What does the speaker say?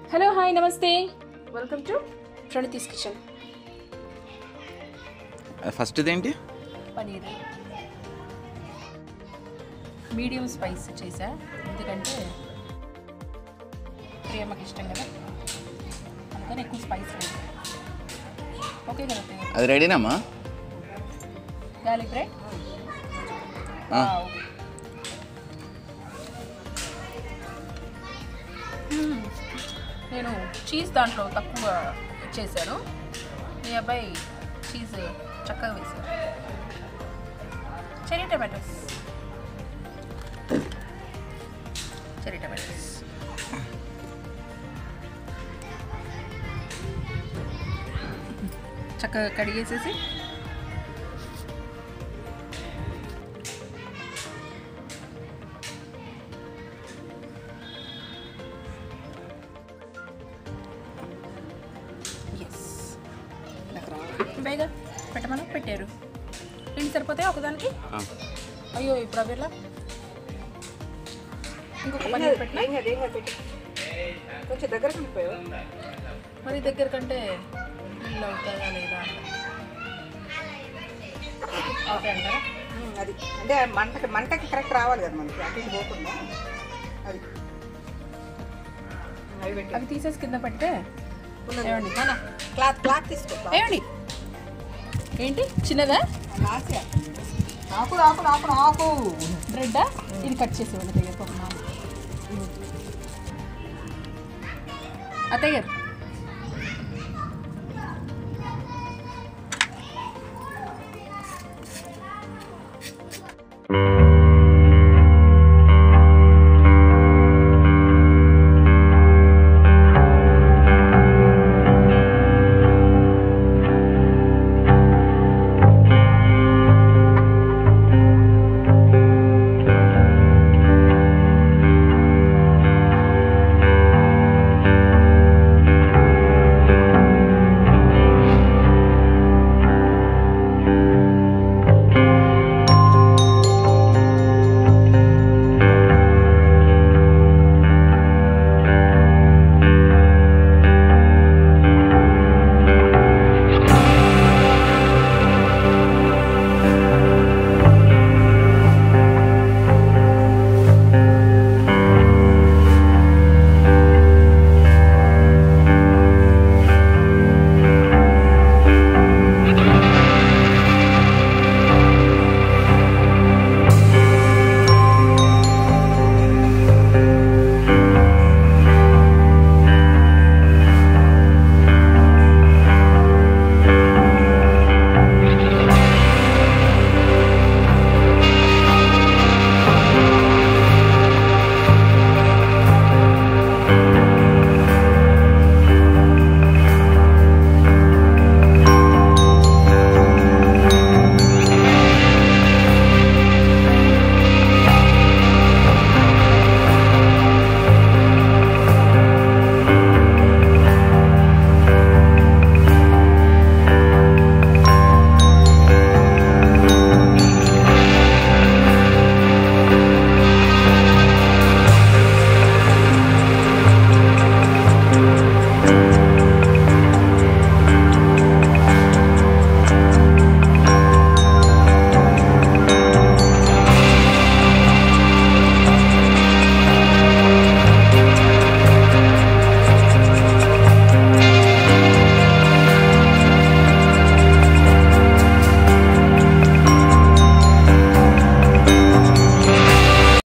Hello hi namaste welcome to Praneethi's kitchen first ఇదేంటి paneer medium spice చేసా ఎందుకంటే ప్రియమ్మకి ఇష్టం కదా అందుకని ఎక్కువ స్పైస్ లేదు ఓకే కదా ప్రియ అది రెడీనమ్మా గార్లిక్ బ్రెడ్ ఆ. నేను చీజ్ దాంట్లో తక్కువ చేశాను మీ అబ్బాయి చీజ్ చక్కగా వేశారు చెరీ టమాటోస్ చెరీ టమాటోస్ చక్కగా కడిగేసేసి ఎస్ బేగా పెట్టమని పెట్టారు రెండు సరిపోతాయి ఒకదానికి అయ్యో ఇప్పుడు అవి ఎలా ఇంకొక పన్నీర్ పెట్టినా ఏం కాదు ఏం కాదు పెట్టు కొంచెం దగ్గర కనిపోయావు మరి దగ్గర కంటే నీళ్ళు అవుతాయా లేదా ఓకే అంటారా అది అంటే మంటకి మంటకి కరెక్ట్ రావాలి కదా మనకి అటు ఇటు పోకుండా అది అవి పెట్టి అవి తీసేసి కింద పెడితే ఏమండి క్లాత్ క్లాత్ తీసుకో cloth. ఏమండి ఏంటి చిన్నదా ఆసియా. ఆకు ఆకు ఆకు ఆకు బ్రెడ్డా ఇది కట్ చేసి ఇవ్వండి దగ్గర ఒక నాలుగు అత్తయ్య గారు